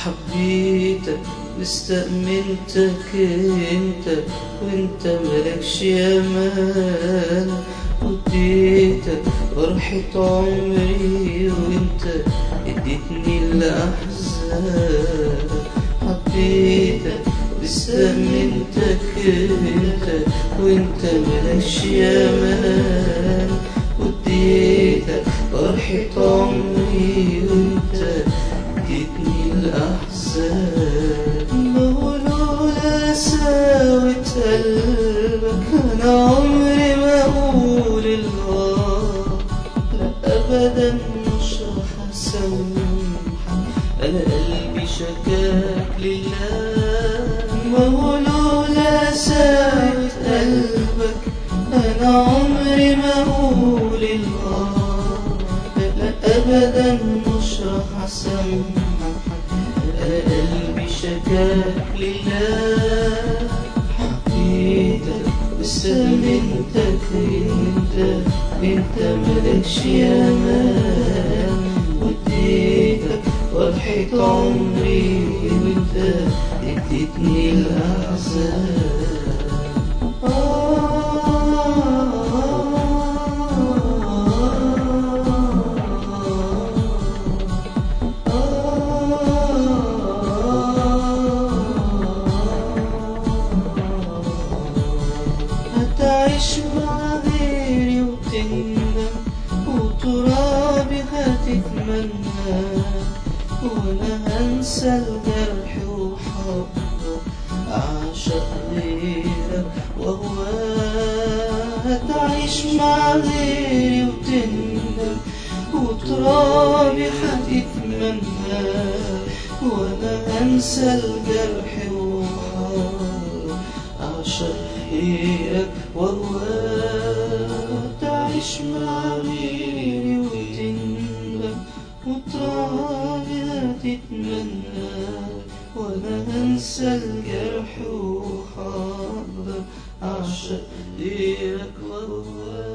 حبيتك واستأمنتك انت وانت ملكش امان وديتك فرحة عمري وانت اديتني الاحزان حبيتك واستأمنتك انت وانت ملكش امان وديتك فرحة عمري وانت اديتني الاحزان مولولا ساوت قلبك انا عمري ما اقول الغار لا ابدا مش راح اسامحك انا قلبي شكاك لله مولولا ساوت قلبك انا عمري ما اقول الغار لا ابدا مش راح اسامحك انا قلبي شكاك لله حبيتك واستأمنتك انت انت ملكش امان وديتك فرحة عمري وانت اديتني الاحزان هتعيش مع غيري وتندم وترابي هتتمنى وانا هنسى الجرح وحبك اعشق غيرك وهو هتعيش مع غيري وتندم وترابي هتتمنى وانا هنسى الجرح وحبك اعشق غيرك وهو تعيش مع غيري وتندم وتراضي هتتمنى وانا هنسى الجرح وحاضر اعشق غيرك وهو